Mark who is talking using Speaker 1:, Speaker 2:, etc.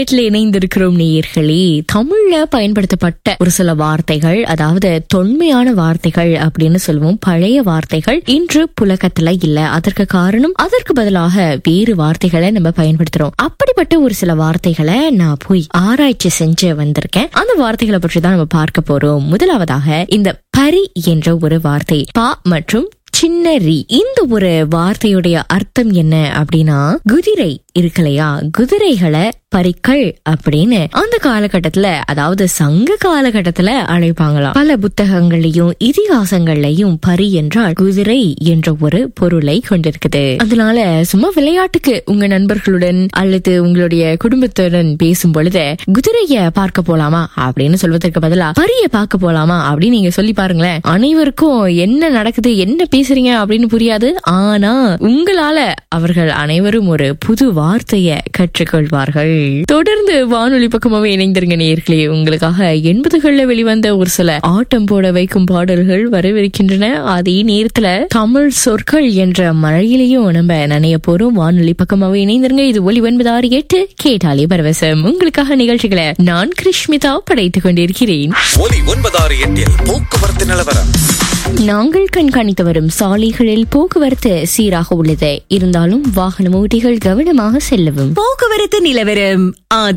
Speaker 1: எட்டில் இணைந்திருக்கிறோம் நேயர்களே தமிழ்ல பயன்படுத்தப்பட்ட ஒரு சில வார்த்தைகள் அதாவது தொன்மையான வார்த்தைகள் அப்படின்னு சொல்லுவோம் பழைய வார்த்தைகள் இன்று புழக்கத்துல இல்ல அதற்கு காரணம் அதற்கு பதிலாக வேறு வார்த்தைகளை நம்ம பயன்படுத்துறோம் அப்படிப்பட்ட ஒரு சில வார்த்தைகளை நான் போய் ஆராய்ச்சி செஞ்சு வந்திருக்கேன் அந்த வார்த்தைகளை பற்றி தான் நம்ம பார்க்க போறோம் முதலாவதாக இந்த பரி என்ற ஒரு வார்த்தை பா மற்றும் சின்ன ரி இந்த ஒரு வார்த்தையுடைய அர்த்தம் என்ன அப்படின்னா குதிரை இருக்கு இல்லையா குதிரைகளை பரிக்கள் அப்படின்னு அந்த காலகட்டத்துல அதாவது சங்க காலகட்டத்துல அழைப்பாங்களாம் பல புத்தகங்கள்லயும் இதிகாசங்கள்லயும் பரி என்றால் குதிரை என்ற ஒரு பொருளை கொண்டிருக்குது அதனால சும்மா விளையாட்டுக்கு உங்க நண்பர்களுடன் அல்லது உங்களுடைய குடும்பத்துடன் பேசும் பொழுது குதிரைய பார்க்க போலாமா அப்படின்னு சொல்வதற்கு பதிலா பரிய பார்க்க போலாமா அப்படின்னு நீங்க சொல்லி பாருங்களேன் அனைவருக்கும் என்ன நடக்குது என்ன பேசுறீங்க அப்படின்னு புரியாது ஆனா உங்களால அவர்கள் அனைவரும் ஒரு புது வார்த்தைய கற்றுக்கொள்வார்கள் தொடர்ந்து வானொலி பக்கமாவே இணைந்திருங்க நேர்களே உங்களுக்காக எண்பதுகள்ல வெளிவந்த ஒரு சில ஆட்டம் போட வைக்கும் பாடல்கள் வரவிருக்கின்றன அதே நேரத்துல தமிழ் சொற்கள் என்ற மழையிலையும் நம்ம நனைய போறோம் வானொலி பக்கமாவே இணைந்திருங்க இது ஒலி ஒன்பது ஆறு எட்டு கேட்டாலே பரவசம் உங்களுக்காக நிகழ்ச்சிகளை நான் கிருஷ்மிதா படைத்துக் கொண்டிருக்கிறேன்
Speaker 2: ஒலி ஒன்பதாறு எட்டில் போக்குவரத்து நிலவரம்
Speaker 1: நாங்கள் கண்காணித்து வரும் சாலைகளில் போக்குவரத்து சீராக உள்ளது இருந்தாலும் வாகன ஓட்டிகள் கவனமாக செல்லவும்
Speaker 3: போக்குவரத்து நிலவரம்